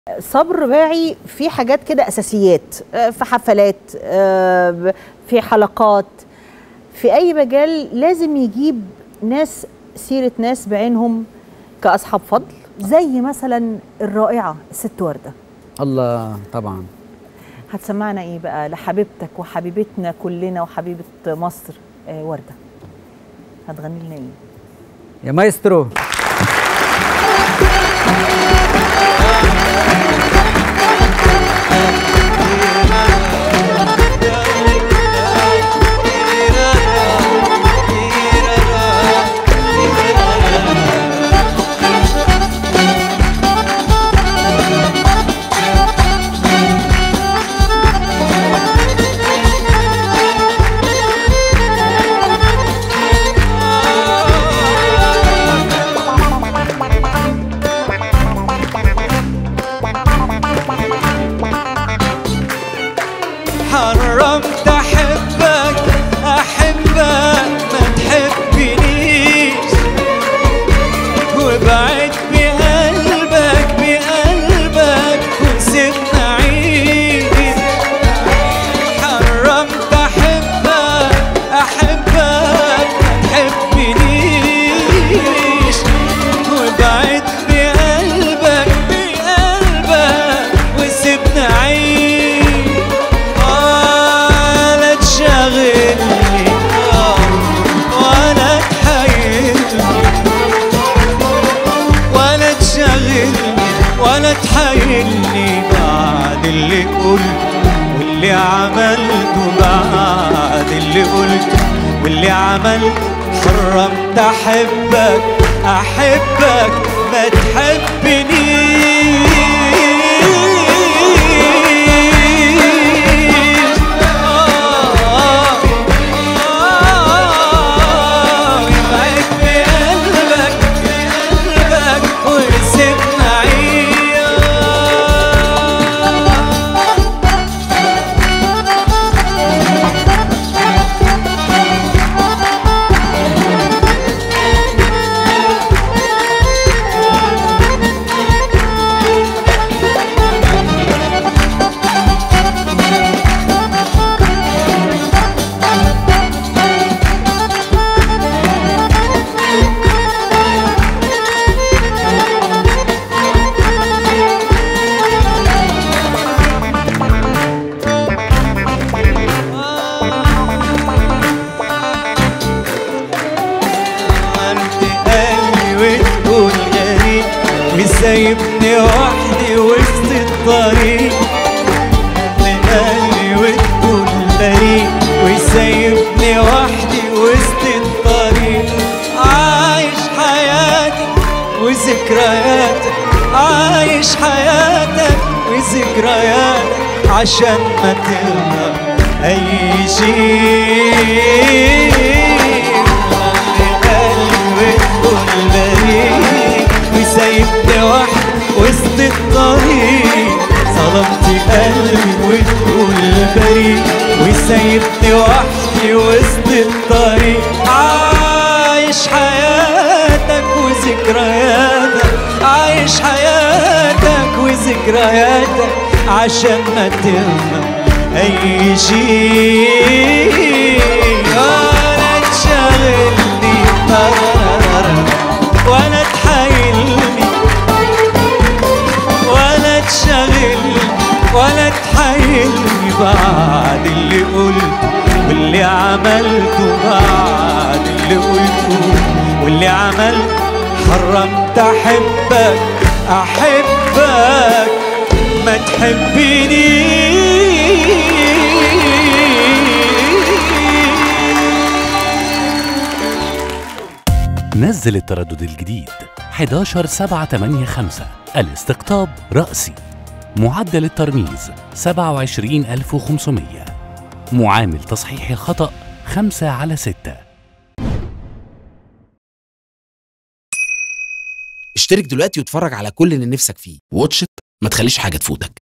صبر باعي في حاجات كده اساسيات آه، في حفلات آه، في حلقات في اي مجال لازم يجيب ناس سيره ناس بعينهم كاصحاب فضل زي مثلا الرائعه الست ورده الله طبعا هتسمعنا ايه بقى لحبيبتك وحبيبتنا كلنا وحبيبه مصر آه، ورده هتغني لنا ايه يا مايسترو حرمت احبك احبك ما تحبنيش وبعد بقلبك بقلبك ونسيبنا عيش حرمت احبك احبك ما تحبنيش وبعد بقلبك بقلبك وسيبنا عيش ولا تشغلني ولا تحيرني ولا تشغلني ولا تحيرني بعد اللي قلت واللي عملته بعد اللي قلت واللي عملت حرمت احبك احبك ما تحبنيش يبعد بقلبك بقلبك ويسيبنا عيال انت قلبي وتقول غريب وسايبني وحدي وسط الطريق انت قلبي وتقول غريب وسايبني وحدي وسط الطريق عايش حياتي وذكرياتك عايش حياتك وذكرياتك عشان ما تغلط اي شيء قلبي تقول بريء وسايبني وحدي وسط الطريق ظلمت قلبي وتقول بريء وسايبني وحدي وسط الطريق عايش حياتك وذكرياتك عايش حياتك وذكرياتك عشان ما تغلط اي شيء ولا تشغلني ولا تحايلني ولا تشغلني ولا تحايلني بعد اللي قلت واللي عملته بعد اللي قلته واللي عملت حرمت احبك احبك ما تحبنيش نزل التردد الجديد 11785 الاستقطاب رأسي معدل الترميز 27500 معامل تصحيح الخطأ 5 على 6 اشترك دلوقتي واتفرج على كل اللي نفسك فيه واتش إت، ما تخليش حاجة تفوتك